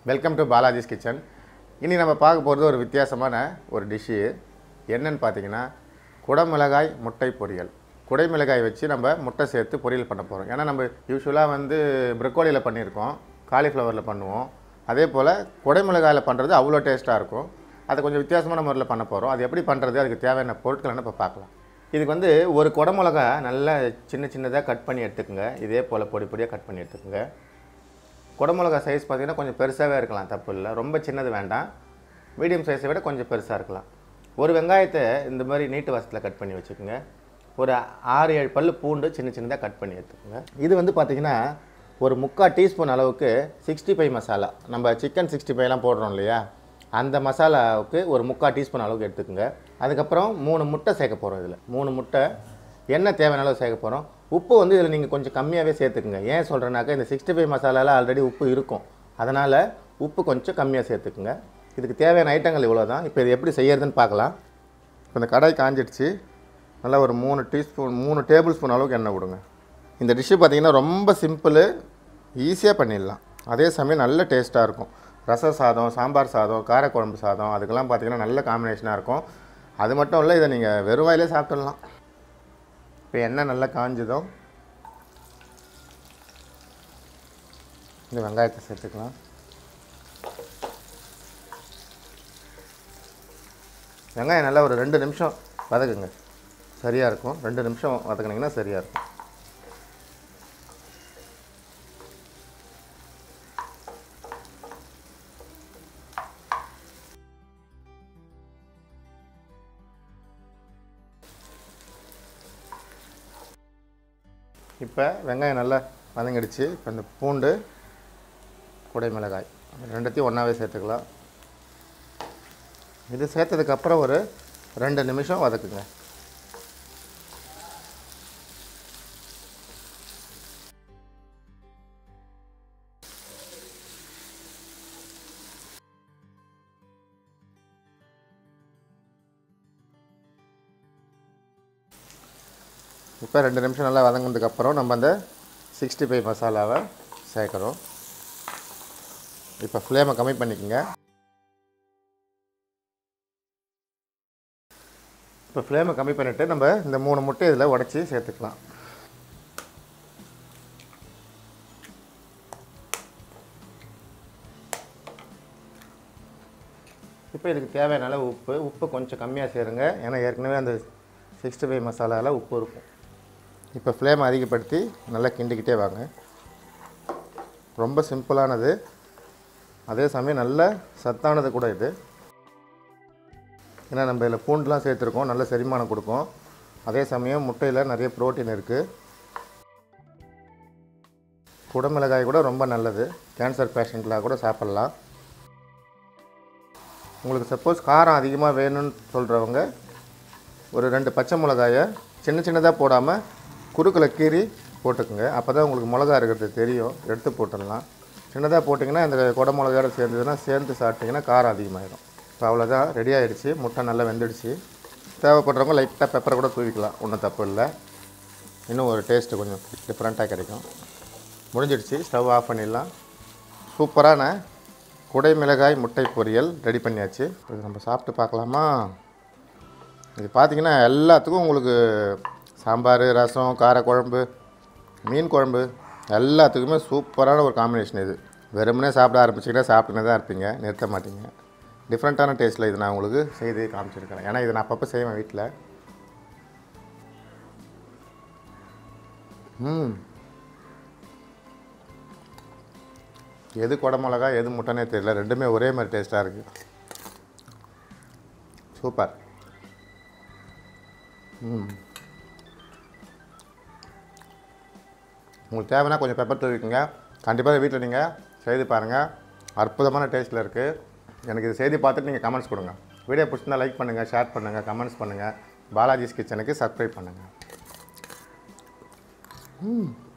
welcome to Balaji's kitchen இனி நம்ம பார்க்க போகிறது ஒரு வித்தியாசமான ஒரு டிஷ்ஷு என்னன்னு பார்த்தீங்கன்னா குடமிளகாய் முட்டை பொரியல் குடைமிளகாய் வச்சு நம்ம முட்டை சேர்த்து பொரியல் பண்ண போகிறோம் ஏன்னா நம்ம யூஸ்வலாக வந்து ப்ரொக்கோலியில் பண்ணியிருக்கோம் காலிஃப்ளவரில் பண்ணுவோம் அதே போல் குடைமிளகாயில் பண்ணுறது அவ்வளோ டேஸ்ட்டாக இருக்கும் அதை கொஞ்சம் வித்தியாசமான முறையில் பண்ண போகிறோம் அது எப்படி பண்ணுறது அதுக்கு தேவையான பொருட்கள் இப்போ பார்க்கலாம் இதுக்கு வந்து ஒரு குடமிளகா நல்லா சின்ன சின்னதாக கட் பண்ணி எடுத்துக்கோங்க இதே போல் பொடி பொடியாக கட் பண்ணி எடுத்துக்கோங்க குடமிளகா சைஸ் பார்த்தீங்கன்னா கொஞ்சம் பெருசாகவே இருக்கலாம் தப்பு இல்லை ரொம்ப சின்னது வேண்டாம் மீடியம் சைஸை விட கொஞ்சம் பெருசாக இருக்கலாம் ஒரு வெங்காயத்தை இந்த மாதிரி நீட்டு வாசத்தில் கட் பண்ணி வச்சுக்கோங்க ஒரு ஆறு ஏழு பல்லு பூண்டு சின்ன சின்னதாக கட் பண்ணி எடுத்துக்கோங்க இது வந்து பார்த்திங்கன்னா ஒரு முக்கால் டீஸ்பூன் அளவுக்கு சிக்ஸ்டி ஃபைவ் மசாலா நம்ம சிக்கன் சிக்ஸ்டி ஃபைவ்லாம் போடுறோம் இல்லையா அந்த மசாலாவுக்கு ஒரு முக்கால் டீஸ்பூன் அளவுக்கு எடுத்துக்கோங்க அதுக்கப்புறம் மூணு முட்டை சேர்க்க போகிறோம் இதில் மூணு முட்டை எண்ணெய் தேவையான அளவு சேர்க்க போகிறோம் உப்பு வந்து இதில் நீங்கள் கொஞ்சம் கம்மியாகவே சேர்த்துக்குங்க ஏன் சொல்கிறேன்னாக்கா இந்த சிக்ஸ்டி ஃபைவ் மசாலாவில் ஆல்ரெடி உப்பு இருக்கும் அதனால் உப்பு கொஞ்சம் கம்மியாக சேர்த்துக்குங்க இதுக்கு தேவையான ஐட்டங்கள் இவ்வளோ தான் இப்போ இது எப்படி செய்யறதுன்னு பார்க்கலாம் இப்போ இந்த கடாய் காஞ்சிடுச்சு நல்லா ஒரு மூணு டீஸ்பூன் மூணு டேபிள் ஸ்பூன் அளவுக்கு எண்ணெய் விடுங்க இந்த டிஷ்ஷு பார்த்தீங்கன்னா ரொம்ப சிம்பிள் ஈஸியாக பண்ணிடலாம் அதே சமயம் நல்ல டேஸ்ட்டாக இருக்கும் ரச சாதம் சாம்பார் சாதம் காரக்குழம்பு சாதம் அதுக்கெல்லாம் பார்த்தீங்கன்னா நல்ல காம்பினேஷனாக இருக்கும் அது மட்டும் இல்லை இதை நீங்கள் வெறும் வாயிலே சாப்பிட்டுடலாம் இப்போ எண்ணெய் நல்லா காஞ்சதும் இந்த வெங்காயத்தை சேர்த்துக்கலாம் வெங்காயம் நல்லா ஒரு ரெண்டு நிமிஷம் வதக்குங்க சரியாக இருக்கும் ரெண்டு நிமிஷம் வதக்குனீங்கன்னா சரியாக இருக்கும் இப்போ வெங்காயம் நல்லா வதங்கிடுச்சு இப்போ இந்த பூண்டு குடை மிளகாய் ரெண்டுத்தையும் ஒன்றாவே சேர்த்துக்கலாம் இது சேர்த்ததுக்கப்புறம் ஒரு ரெண்டு நிமிஷம் வதக்குங்க இப்போ ரெண்டு நிமிஷம் நல்லா வதங்கினதுக்கப்புறம் நம்ம அந்த சிக்ஸ்டி ஃபைவ் மசாலாவை சேர்க்குறோம் இப்போ ஃப்ளேமை கம்மி பண்ணிக்கோங்க இப்போ ஃப்ளேமை கம்மி பண்ணிவிட்டு நம்ம இந்த மூணு முட்டை இதில் உடச்சி சேர்த்துக்கலாம் இப்போ இதுக்கு தேவையான அளவு உப்பு உப்பு கொஞ்சம் கம்மியாக சேருங்க ஏன்னா ஏற்கனவே அந்த சிக்ஸ்டி ஃபைவ் மசாலாவில் உப்பு இருக்கும் இப்போ ஃப்ளேம் அதிகப்படுத்தி நல்லா கிண்டிக்கிட்டே வாங்க ரொம்ப சிம்பிளானது அதே சமயம் நல்ல சத்தானது கூட இது ஏன்னா நம்ம இதில் பூண்டுலாம் சேர்த்துருக்கோம் நல்ல செரிமானம் கொடுக்கும் அதே சமயம் முட்டையில் நிறைய புரோட்டீன் இருக்குது குடமிளகாய் கூட ரொம்ப நல்லது கேன்சர் பேஷண்ட்லாம் கூட சாப்பிட்லாம் உங்களுக்கு சப்போஸ் காரம் அதிகமாக வேணும்னு சொல்கிறவங்க ஒரு ரெண்டு பச்சை மிளகாயை சின்ன சின்னதாக போடாமல் குறுக்கில் கீறி போட்டுக்குங்க அப்போ தான் உங்களுக்கு மிளகா இருக்கிறது தெரியும் எடுத்து போட்டுடலாம் சின்னதாக போட்டிங்கன்னா இந்த குடை மிளகாயோட சேர்ந்ததுன்னா சேர்ந்து சாப்பிட்டிங்கன்னா காரம் அதிகமாகிடும் இப்போ அவ்வளோதான் ரெடி ஆகிடுச்சு முட்டை நல்லா வெந்துடுச்சு தேவைப்படுறவங்க லைட்டாக பெப்பரை கூட தூவிக்கலாம் ஒன்றும் தப்பு இல்லை இன்னும் ஒரு டேஸ்ட்டு கொஞ்சம் டிஃப்ரெண்ட்டாக கிடைக்கும் முடிஞ்சிடுச்சு ஸ்டவ் ஆஃப் பண்ணிடலாம் சூப்பரான குடை மிளகாய் முட்டை பொரியல் ரெடி பண்ணியாச்சு இது நம்ம சாப்பிட்டு பார்க்கலாமா இது பார்த்தீங்கன்னா எல்லாத்துக்கும் உங்களுக்கு சாம்பார் ரசம் காரக்குழம்பு மீன் குழம்பு எல்லாத்துக்குமே சூப்பரான ஒரு காம்பினேஷன் இது வெறுமனே சாப்பிட ஆரம்பிச்சிக்கிட்டா சாப்பிட்டுனே தான் இருப்பீங்க நிறுத்த மாட்டீங்க டிஃப்ரெண்ட்டான டேஸ்ட்டில் இது நான் உங்களுக்கு செய்து காமிச்சிருக்கிறேன் ஏன்னா இதை நான் அப்பப்போ செய்வேன் வீட்டில் ம் எது குடமிளகா எது முட்டைனே தெரியல ரெண்டுமே ஒரே மாதிரி டேஸ்ட்டாக இருக்குது சூப்பர் ம் உங்களுக்கு தேவைன்னா கொஞ்சம் பெப்பர் தூவிக்குங்க கண்டிப்பாக வீட்டில் நீங்கள் செய்து பாருங்கள் அற்புதமான டேஸ்ட்டில் இருக்குது எனக்கு இது செய்தி பார்த்துட்டு நீங்கள் கமெண்ட்ஸ் கொடுங்க வீடியோ பிடிச்சிருந்தா லைக் பண்ணுங்கள் ஷேர் பண்ணுங்கள் கமெண்ட்ஸ் பண்ணுங்கள் பாலாஜிஸ் கிச்சனுக்கு சப்ஸ்கிரைப் பண்ணுங்கள் ம்